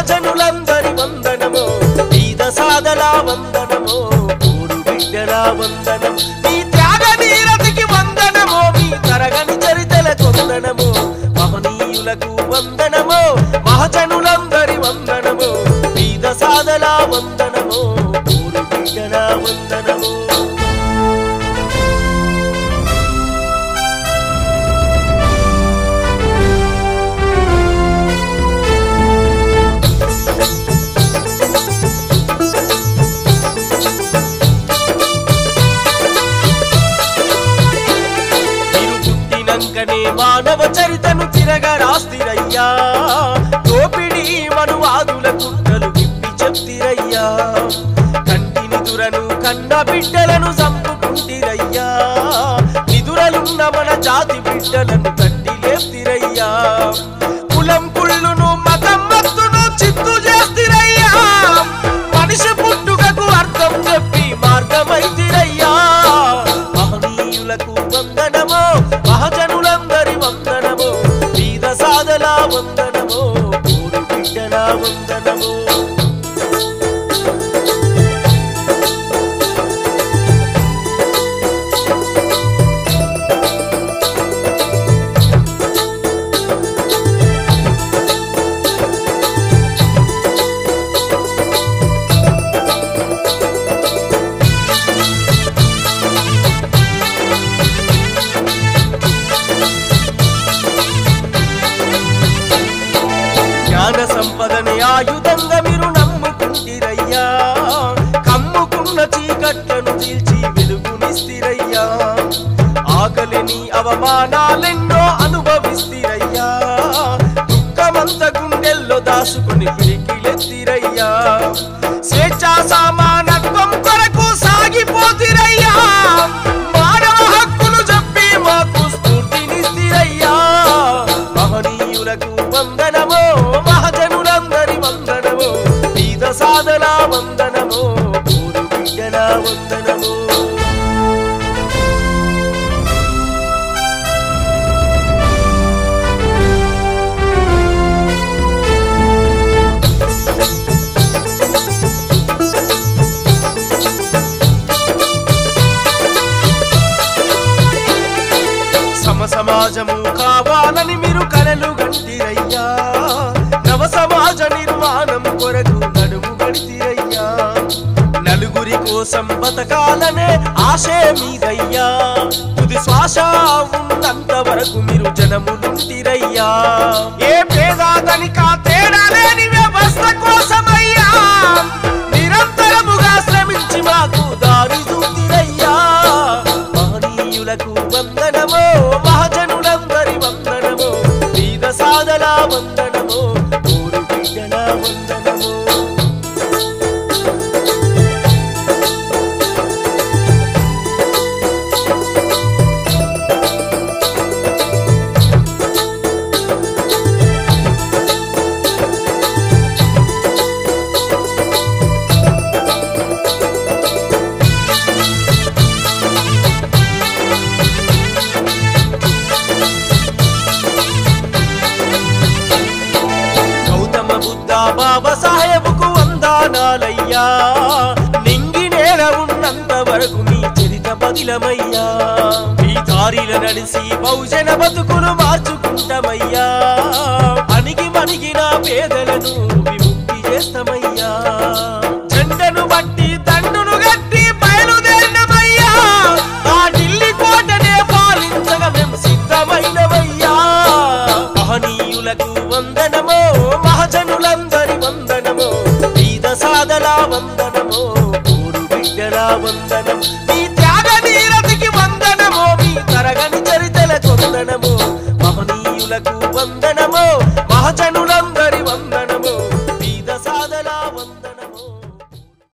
మహాజనులందరి వందనము బీద సాదల వందనము ఊరు బిడ్డల వందనం మీ త్యాగ నీరతికి వందనము మీ తరగని చరితల కొందనము మహనీయులకు వందనము మహజనులందరి వందనము బీద సాదల వందనము ఊరు బిడ్డల వందనము మీరు పుట్టినంకనే మానవ చరితను తిరగ రాస్తిరయ్యా దోపిడి మనువాదుల కుట్రలు విప్పి చెప్తిరయ్యా కంటి నిదురను కన్న బిడ్డలను చంపుకుంటిరయ్యా నిదురలున్న మన జాతి బిడ్డలను తట్టి లేప్తిరయ్యా కులం కుళ్ళును మతం మత్తును చిత్తు చేస్తిరయ్యా మనిషి పుట్టుకకు అర్థం చెప్పి మార్గమైతిరయ్యా మహనీయులకు వందనము మహజనులందరి వందనము బీద సాదల వందనము ఊరు బిడ్డల వందనము జ్ఞాన సంపదని ఆయుధంగా మీరు నమ్ముకుంటిరయ్యా కమ్ముకున్న చీకట్లను చీల్చి వెలుగునిస్తిరయ్యా ఆకలిని అవమానాలెన్నో అనుభవిస్తిరయ్యా దుఃఖమంత గుండెల్లో దాచుకుని పిడికిలెత్తిరయ్యా స్వేచ్ఛా సమానత్వం కొరకు సాగిపోతిరయ్యా మానవ హక్కులు చెప్పి మాకు స్ఫూర్తినిస్తిరయ్యా మహనీయులకు వందనము మహజనులందరి వందనము బీద సాదల వందనము ఊరు బిడ్డల వందనము సమ సమాజము కావాలని మీరు కలలు గంటిరయ్యా నవ సమాజ నిర్మాణం కొరకు నడుము గడితిరయ్యా నలుగురి కోసం బతకాలనే ఆశే మీదయ్యా తుది శ్వాస ఉన్నంత వరకు మీరు జనములుంటిరయ్యా ఏ పేదాదనిక తేడా లేని వ్యవస్థ కోసమయ్యా నిరంతరముగా శ్రమించి మాకు దారి చూపిరయ్యా మహనీయులకు వందనము మహజనులందరి వందనము బీద సాదల వందనము ఊరు బిడ్డల వందనము గౌతమ బుద్ధ బాబా సాహెబుకు వందానాలయ్యా నింగి నేల ఉన్నంత వరకు నీ చరిత బదిలమయ్యా ఈ దారిల నడిసి బహుజన బతుకును మార్చుకుంటామయ్యా అణిగి మణిగిన పేదలను విముక్తి చేస్తామయ్యా జెండను బట్టి దండును గట్టి బయలుదేరినమయ్యా ఆ ఢిల్లీ కోటనే పాలించగా మేము సిద్ధమైనవయ్యా మహనీయులకు వందనము మహజనులందరి వందనము బీద సాదల వందనము ఊరు బిడ్డల వందనం మీ త్యాగ నీరతికి వందనము మీ తరగని చరితల కొందనము మహనీయులకు వందనము